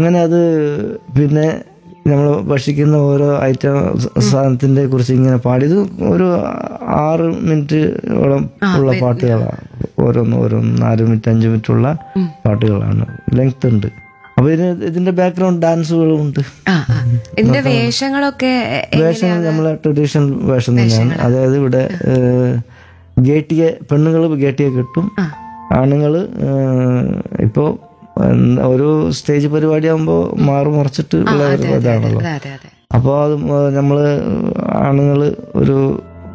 അങ്ങനെ അത് പിന്നെ നമ്മൾ ഭക്ഷിക്കുന്ന ഓരോ ഐറ്റം സാധനത്തിന്റെ കുറിച്ച് ഇങ്ങനെ പാടി ഇത് ഒരു ആറ് മിനിറ്റോളം ഉള്ള പാട്ടുകളാണ് ഓരോന്ന് ഓരോന്ന് നാല് മിനിറ്റ് അഞ്ച് മിനിറ്റ് ഉള്ള പാട്ടുകളാണ് ലെങ്ത് ഉണ്ട് അപ്പൊ ഇതിന് ഇതിന്റെ ബാക്ക്ഗ്രൗണ്ട് ഡാൻസുകളും ഉണ്ട് ആ ആ. ഇതിന്റെ വേഷങ്ങളൊക്കെ എ- വേഷം നമ്മളെ ട്രഡീഷണൽ വേഷം തന്നെയാണ് അതായത് ഇവിടെ ഏഹ്, ഗേട്ടിയെ പെണ്ണുങ്ങൾ ഗേട്ടിയെ കിട്ടും ആണുങ്ങള് ഏഹ്, ഇപ്പോ എന്താ, ഒരു സ്റ്റേജ് പരിപാടി ആകുമ്പോൾ മാറി മറിച്ചിട്ട് ഉള്ള ഒരു ഇതാണല്ലോ അതെ അതെ അതെ അപ്പോൾ അത് നമ്മള് ആണുങ്ങൾ ഒരു